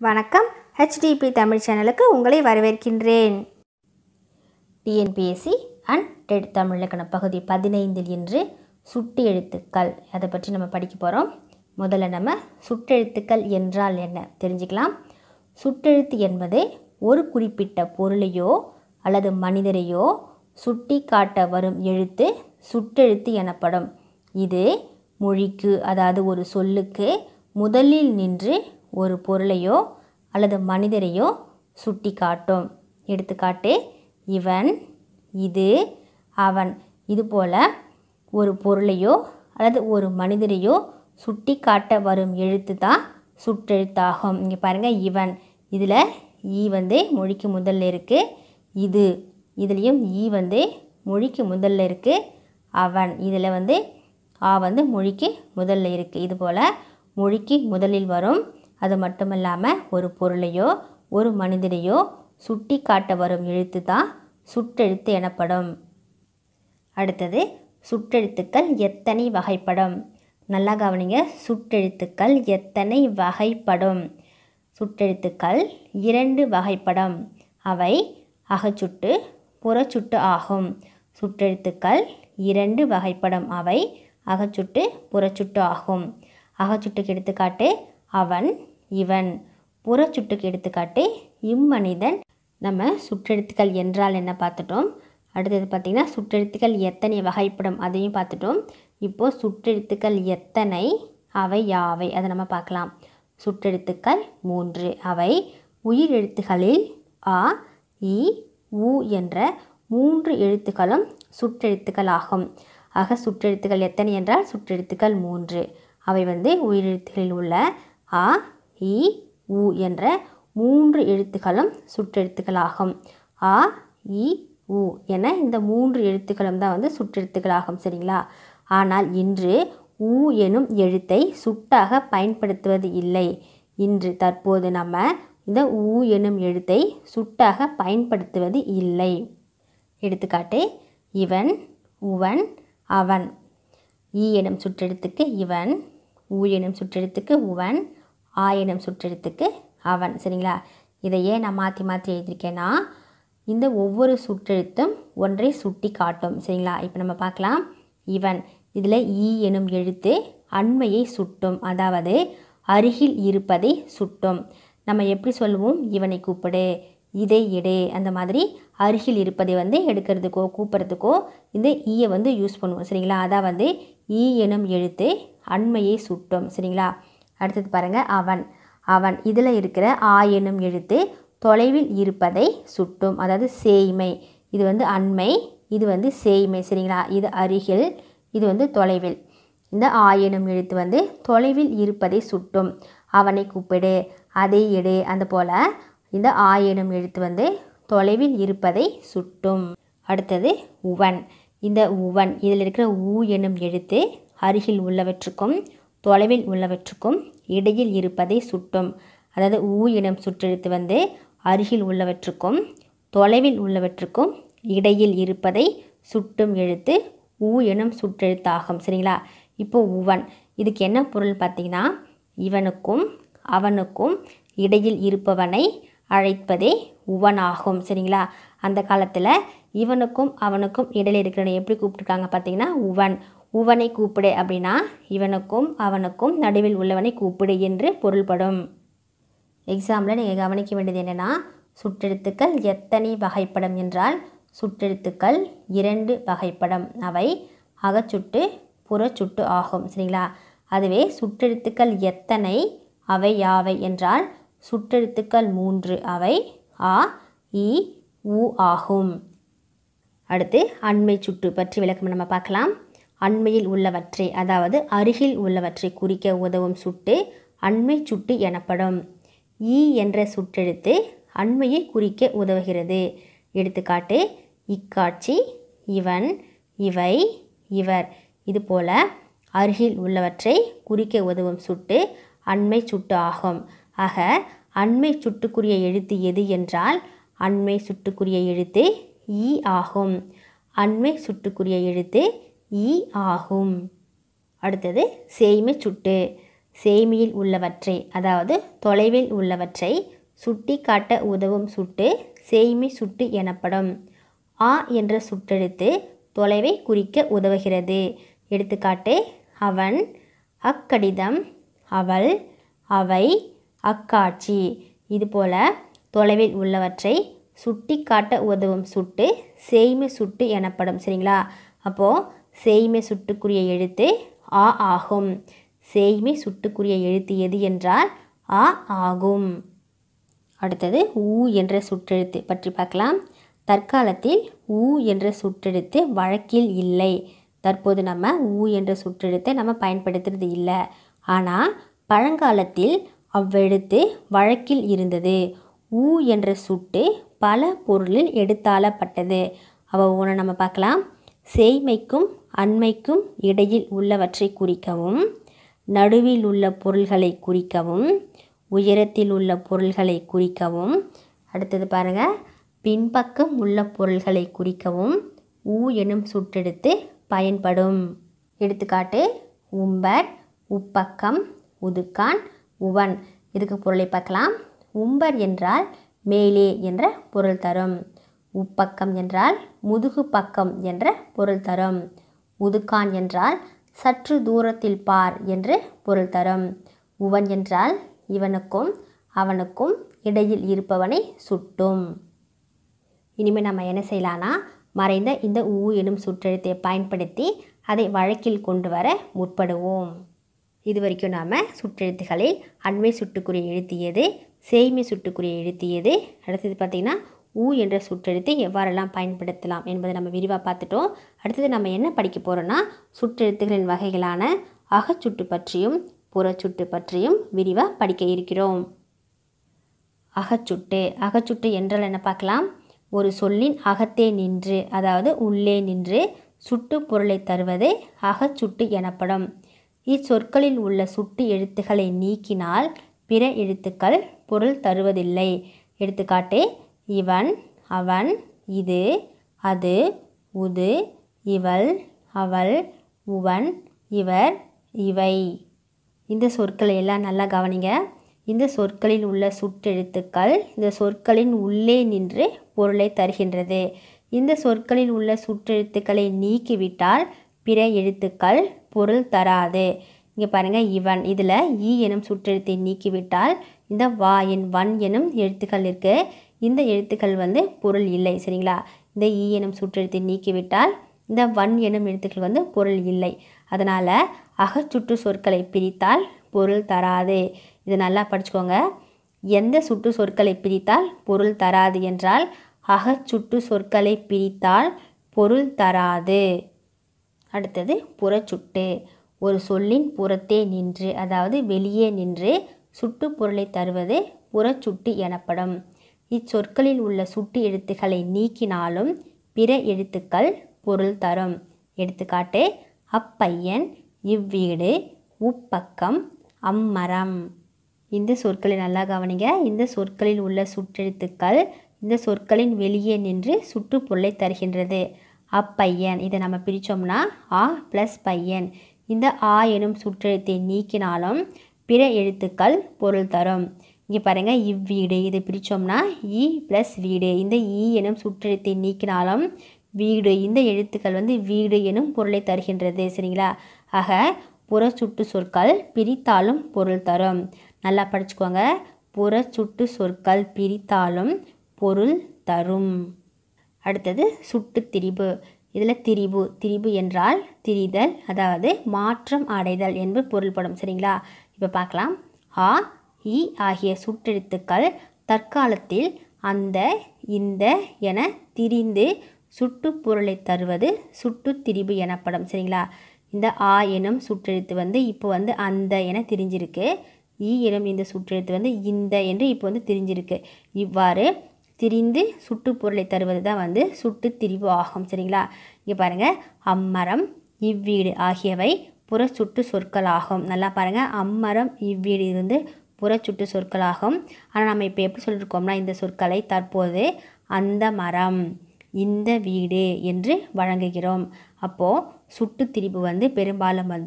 வணக்கம் ஹெச்டிபி தமிழ் சேனலுக்கு உங்களை வரவேற்கின்றேன் டிஎன்பிஎஸ்சி அண்ட் டெட் தமிழ் இலக்கண பகுதி பதினைந்தில் இன்று சுட்டு எழுத்துக்கள் அதை பற்றி நம்ம படிக்க போகிறோம் முதல்ல நம்ம சுட்டெழுத்துக்கள் என்றால் என்ன தெரிஞ்சுக்கலாம் சுட்டெழுத்து என்பது ஒரு குறிப்பிட்ட பொருளையோ அல்லது மனிதரையோ சுட்டி காட்ட வரும் எழுத்து சுட்டெழுத்து எனப்படும் இது மொழிக்கு அதாவது ஒரு சொல்லுக்கு முதலில் நின்று ஒரு பொருளையோ அல்லது மனிதரையோ சுட்டி காட்டும் எடுத்துக்காட்டு இவன் இது அவன் இது போல் ஒரு பொருளையோ அல்லது ஒரு மனிதரையோ சுட்டி காட்ட வரும் எழுத்து தான் சுட்டெழுத்தாகும் இங்கே பாருங்கள் இவன் இதில் ஈ வந்து மொழிக்கு முதல்ல இருக்குது இது இதுலேயும் ஈ வந்து மொழிக்கு முதல்ல இருக்குது அவன் இதில் வந்து ஆ வந்து மொழிக்கு முதல்ல இருக்குது இது போல் மொழிக்கு முதலில் வரும் அது மட்டும் இல்லாமல் ஒரு பொருளையோ ஒரு மனிதரையோ சுட்டி காட்ட வரும் எழுத்து தான் சுட்டெழுத்து எனப்படும் அடுத்தது சுட்டெழுத்துக்கள் எத்தனை வகைப்படும் நல்லா கவனிங்க சுட்டெழுத்துக்கள் எத்தனை வகைப்படும் சுட்டெழுத்துக்கள் இரண்டு வகைப்படும் அவை அகச்சுட்டு புறச்சுட்டு ஆகும் சுட்டெழுத்துக்கள் இரண்டு வகைப்படும் அவை அகச்சுட்டு புறச்சுட்டு ஆகும் அகச்சுட்டுக்கு எடுத்துக்காட்டு அவன் இவன் புறச்சுட்டுக்கு எடுத்துக்காட்டு இம்மனிதன் நம்ம சுற்றெழுத்துக்கள் என்றால் என்ன பார்த்துட்டோம் அடுத்தது பார்த்திங்கன்னா சுற்றெழுத்துக்கள் எத்தனை வகைப்படும் அதையும் பார்த்துட்டோம் இப்போது சுற்றெழுத்துக்கள் எத்தனை அவை யாவை அதை நம்ம பார்க்கலாம் சுற்றெழுத்துக்கள் மூன்று அவை உயிர் எழுத்துக்களில் ஆ இ உ என்ற மூன்று எழுத்துக்களும் சுற்றெழுத்துக்கள் ஆகும் ஆக சுற்றெழுத்துக்கள் எத்தனை என்றால் சுற்றெழுத்துக்கள் மூன்று அவை வந்து உயிரெழுத்துகளில் உள்ள ஆ இ உ என்ற மூன்று எழுத்துக்களும் சுற்றெழுத்துக்களாகும் ஆ இ உ என இந்த மூன்று எழுத்துக்களும் தான் வந்து சுற்றெழுத்துக்களாகும் சரிங்களா ஆனால் இன்று உ எனும் எழுத்தை சுட்டாக பயன்படுத்துவது இல்லை இன்று தற்போது நம்ம இந்த உ எனும் எழுத்தை சுட்டாக பயன்படுத்துவது இல்லை எடுத்துக்காட்டு இவன் உவன் அவன் ஈ எனும் சுற்றெழுத்துக்கு இவன் ஊ எனும் சுற்றெழுத்துக்கு உவன் ஆ எனும் சுற்றெழுத்துக்கு அவன் சரிங்களா இதை ஏன் நான் மாற்றி மாற்றி எழுதியிருக்கேன்னா இந்த ஒவ்வொரு சுற்றெழுத்தும் ஒன்றை சுட்டி காட்டும் சரிங்களா இப்போ நம்ம பார்க்கலாம் இவன் இதில் ஈ எனும் எழுத்து அண்மையை சுட்டும் அதாவது அருகில் இருப்பதை சுட்டும் நம்ம எப்படி சொல்லுவோம் இவனை கூப்பிடு இதை எடு அந்த மாதிரி அருகில் இருப்பதை வந்து எடுக்கிறதுக்கோ கூப்பிட்றதுக்கோ இந்த ஈயை வந்து யூஸ் பண்ணுவோம் சரிங்களா அதாவது ஈ எனும் எழுத்து அண்மையை சுட்டும் சரிங்களா அடுத்தது பாருங்கள் அவன் அவன் இதில் இருக்கிற ஆ எனும் எழுத்து தொலைவில் இருப்பதை சுட்டும் அதாவது சேய்மை இது வந்து அண்மை இது வந்து சேய்மை சரிங்களா இது அருகில் இது வந்து தொலைவில் இந்த ஆ எனும் எழுத்து வந்து தொலைவில் இருப்பதை சுட்டும் அவனை கூப்பிடு அதை எடு அந்த போல் இந்த ஆ எனும் எழுத்து வந்து தொலைவில் இருப்பதை சுட்டும் அடுத்தது உவன் இந்த உவன் இதில் இருக்கிற ஊ எனும் எழுத்து அருகில் உள்ளவற்றுக்கும் தொலைவில் உள்ளவற்றுக்கும் இடையில் இருப்பதை சுட்டும் அதாவது ஊ எனும் சுற்றெழுத்து வந்து அருகில் உள்ளவற்றுக்கும் தொலைவில் உள்ளவற்றுக்கும் இடையில் இருப்பதை சுட்டும் எழுத்து ஊ எனும் சுற்றெழுத்தாகும் சரிங்களா இப்போ உவன் இதுக்கு என்ன பொருள் பார்த்திங்கன்னா இவனுக்கும் அவனுக்கும் இடையில் இருப்பவனை அழைப்பதே உவனாகும் சரிங்களா அந்த காலத்தில் இவனுக்கும் அவனுக்கும் இடையில் இருக்கிறவனை எப்படி கூப்பிட்டுருக்காங்க பார்த்தீங்கன்னா உவன் உவனை கூப்பிடு அப்படின்னா இவனுக்கும் அவனுக்கும் நடுவில் உள்ளவனை கூப்பிடு என்று பொருள்படும் எக்ஸாமில் நீங்கள் கவனிக்க வேண்டியது என்னென்னா சுற்றெழுத்துக்கள் எத்தனை வகைப்படும் என்றால் சுற்றெழுத்துக்கள் இரண்டு வகைப்படும் அவை அகச்சுட்டு புறச்சுட்டு ஆகும் சரிங்களா அதுவே சுற்றெழுத்துக்கள் எத்தனை அவை யாவை என்றால் சுற்றெழுத்துக்கள் மூன்று அவை ஆ இ உ ஆகும் அடுத்து அண்மை சுட்டு பற்றி விளக்கம் நம்ம பார்க்கலாம் அண்மையில் உள்ளவற்றை அதாவது அருகில் உள்ளவற்றை குறிக்க உதவும் சுட்டு அண்மை சுட்டு எனப்படும் ஈ என்ற சுற்றெழுத்து அண்மையை குறிக்க உதவுகிறது எடுத்துக்காட்டு இக்காட்சி இவன் இவை இவர் இது போல அருகில் உள்ளவற்றை குறிக்க உதவும் சுட்டு அண்மை சுட்டு ஆகும் ஆக அண்மை சுட்டுக்குரிய எழுத்து எது என்றால் அண்மை சுட்டுக்குரிய எழுத்து ஈ ஆகும் அண்மை சுட்டுக்குரிய எழுத்து ஈ ஆகும் அடுத்தது சேய்மை சுட்டு சேமியில் உள்ளவற்றை அதாவது தொலைவில் உள்ளவற்றை சுட்டி காட்ட உதவும் சுட்டு சேய்மை சுட்டு எனப்படும் ஆ என்ற சுட்டெழுத்து தொலைவை குறிக்க உதவுகிறது எடுத்துக்காட்டு அவன் அக்கடிதம் அவள் அவை அக்காட்சி இதுபோல தொலைவில் உள்ளவற்றை சுட்டி காட்ட உதவும் சுட்டு சேய்மை சுட்டு எனப்படும் சரிங்களா அப்போது சேய்மை சுட்டுக்குரிய எழுத்து ஆ ஆகும் சேய்மை சுட்டுக்குரிய எழுத்து எது என்றால் ஆ ஆகும் அடுத்தது ஊ என்ற சுற்றெழுத்து பற்றி பார்க்கலாம் தற்காலத்தில் ஊ என்ற சுற்றெழுத்து வழக்கில் இல்லை தற்போது நம்ம ஊ என்ற சுற்றெழுத்தை நம்ம பயன்படுத்துறது இல்லை ஆனால் பழங்காலத்தில் அவ்வெழுத்து வழக்கில் இருந்தது ஊ என்ற சுட்டு பல பொருளில் எடுத்தாளப்பட்டது அவ ஒன்று நம்ம பார்க்கலாம் சேய்மைக்கும் அண்மைக்கும் இடையில் உள்ளவற்றை குறிக்கவும் நடுவில் உள்ள பொருள்களை குறிக்கவும் உயரத்தில் உள்ள பொருள்களை குறிக்கவும் அடுத்தது பாருங்கள் பின்பக்கம் உள்ள பொருள்களை குறிக்கவும் ஊ எனும் சுட்டெடுத்து பயன்படும் எடுத்துக்காட்டு உம்பர் உப்பக்கம் உதுக்கான் உவன் இதுக்கு பொருளை பார்க்கலாம் உம்பர் என்றால் மேலே என்ற பொருள் தரும் உப்பக்கம் என்றால் முதுகு பக்கம் என்ற பொருள் தரும் உதுக்கான் என்றால் சற்று தூரத்தில் பார் என்று பொருள் தரும் உவன் என்றால் இவனுக்கும் அவனுக்கும் இடையில் இருப்பவனை சுட்டும் இனிமேல் நம்ம என்ன செய்யலான்னா மறைந்த இந்த ஊ எனும் சுற்றெழுத்தை பயன்படுத்தி அதை வழக்கில் கொண்டு வர முற்படுவோம் இது வரைக்கும் நாம் சுற்றெழுத்துகளில் அண்மை சுட்டுக்குரிய எழுத்தியது சேய்மை சுட்டுக்குரிய எழுத்தியது அடுத்தது பார்த்திங்கன்னா ஊ என்ற சுற்றெழுத்தை எவ்வாறெல்லாம் பயன்படுத்தலாம் என்பதை நம்ம விரிவாக பார்த்துட்டோம் அடுத்தது நம்ம என்ன படிக்க போகிறோன்னா சுற்றெழுத்துகளின் வகைகளான அகச்சுட்டு பற்றியும் புறச்சுட்டு பற்றியும் விரிவாக படிக்க இருக்கிறோம் அகச்சுட்டு அகச்சுட்டு என்றால் என்ன பார்க்கலாம் ஒரு சொல்லின் அகத்தே நின்று அதாவது உள்ளே நின்று சுட்டு பொருளை தருவது அகச்சுட்டு எனப்படும் இச்சொற்களில் உள்ள சுட்டு எழுத்துக்களை நீக்கினால் பிற எழுத்துக்கள் பொருள் தருவதில்லை எடுத்துக்காட்டு இவன் அவன் இது அது உது இவள் அவள் உவன் இவர் இவை இந்த சொற்களை எல்லாம் நல்லா கவனிங்க இந்த சொற்களில் உள்ள சுற்றெழுத்துக்கள் இந்த சொற்களின் உள்ளே நின்று பொருளை தருகின்றது இந்த சொற்களில் உள்ள சுற்றெழுத்துக்களை நீக்கிவிட்டால் பிற எழுத்துக்கள் பொருள் தராது இங்கே பாருங்கள் இவன் இதில் ஈ எனும் சுற்றெழுத்தை நீக்கிவிட்டால் இந்த வா என் வன் எனும் எழுத்துக்கள் இருக்குது இந்த எழுத்துக்கள் வந்து பொருள் இல்லை சரிங்களா இந்த ஈ எனும் சுற்றெழுத்தை நீக்கிவிட்டால் இந்த வன் எனும் எழுத்துக்கள் வந்து பொருள் இல்லை அதனால் அகச்சுட்டு சொற்களை பிரித்தால் பொருள் தராது இது நல்லா படிச்சுக்கோங்க எந்த சுட்டு சொற்களை பிரித்தால் பொருள் தராது என்றால் அகச்சுட்டு சொற்களை பிரித்தால் பொருள் தராது அடுத்தது புறச்சுட்டு ஒரு சொல்லின் புறத்தே நின்று அதாவது வெளியே நின்று சுட்டு பொருளை தருவது புறச்சுட்டு எனப்படும் இச்சொற்களில் உள்ள சுட்டு எழுத்துக்களை நீக்கினாலும் பிற எழுத்துக்கள் பொருள் தரும் எடுத்துக்காட்டு அப்பையன் இவ்வீடு உப்பக்கம் அம்மரம் இந்த சொற்களை நல்லா கவனிங்க இந்த சொற்களில் உள்ள சுற்றெழுத்துக்கள் இந்த சொற்களின் வெளியே நின்று சுட்டு பொருளை தருகின்றது அப்பையன் இதை நம்ம பிரித்தோம்னா ஆ ப்ளஸ் பையன் இந்த ஆ எனும் சுற்றெழுத்தை நீக்கினாலும் பிற எழுத்துக்கள் பொருள் தரும் இங்கே பாருங்கள் இவ்வீடு இதை பிரித்தோம்னா இ ப்ளஸ் வீடு இந்த ஈ எனும் சுற்றெழுத்தை நீக்கினாலும் வீடு இந்த எழுத்துக்கள் வந்து வீடு எனும் பொருளை தருகின்றது சரிங்களா ஆக புறச்சுட்டு சொற்கள் பிரித்தாலும் பொருள் தரும் நல்லா படிச்சுக்கோங்க புறச்சுட்டு சொற்கள் பிரித்தாலும் பொருள் தரும் அடுத்தது சுட்டு திரிபு இதில் திரிபு திரிபு என்றால் திரிதல் அதாவது மாற்றம் அடைதல் என்பது பொருள்படும் சரிங்களா இப்போ பார்க்கலாம் ஆ இ ஆகிய சுட்டெழுத்துக்கள் தற்காலத்தில் அந்த இந்த என திரிந்து சுட்டு பொருளை தருவது சுட்டு திரிபு எனப்படும் சரிங்களா இந்த ஆ எனும் சுற்றெழுத்து வந்து இப்போ வந்து அந்த என திரிஞ்சிருக்கு ஈ எனும் இந்த சுற்றெழுத்து வந்து இந்த என்று இப்போ வந்து திரிஞ்சிருக்கு இவ்வாறு திரிந்து சுட்டு பொருளை தருவது தான் வந்து சுட்டு திரிவு ஆகும் சரிங்களா இங்கே பாருங்கள் அம்மரம் இவ்வீடு ஆகியவை புறச்சுட்டு சொற்களாகும் நல்லா பாருங்கள் அம்மரம் இவ்வீடு இருந்து புறச்சுட்டு சொற்களாகும் ஆனால் நம்ம இப்போ எப்படி சொல்லியிருக்கோம்னா இந்த சொற்களை தற்போது அந்த மரம் இந்த வீடு என்று வழங்குகிறோம் அப்போது சுட்டு திரிபு வந்து பெரும்பாலும் வந்து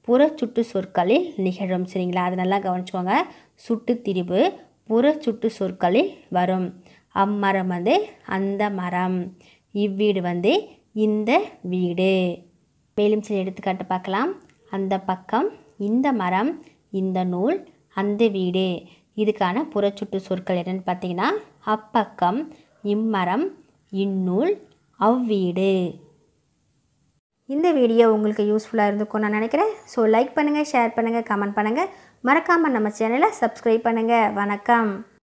புற சுட்டு சொற்களில் நிகழும் சரிங்களா அது நல்லா கவனிச்சுக்கோங்க சுட்டு திரிபு புற சுட்டு சொற்களில் வரும் அம்மரம் வந்து அந்த மரம் இவ்வீடு வந்து இந்த வீடு மேலும் சில எடுத்துக்காட்டு பார்க்கலாம் அந்த பக்கம் இந்த மரம் இந்த நூல் அந்த வீடு இதுக்கான புறச்சுட்டு சொற்கள் என்னென்னு பார்த்தீங்கன்னா அப்பக்கம் இம்மரம் இந்நூல் அவ்வீடு இந்த வீடியோ உங்களுக்கு யூஸ்ஃபுல்லாக இருந்திருக்கும் நான் நினைக்கிறேன் ஸோ லைக் பண்ணுங்கள் ஷேர் பண்ணுங்கள் கமெண்ட் பண்ணுங்கள் மறக்காமல் நம்ம சேனலை சப்ஸ்கிரைப் பண்ணுங்கள் வணக்கம்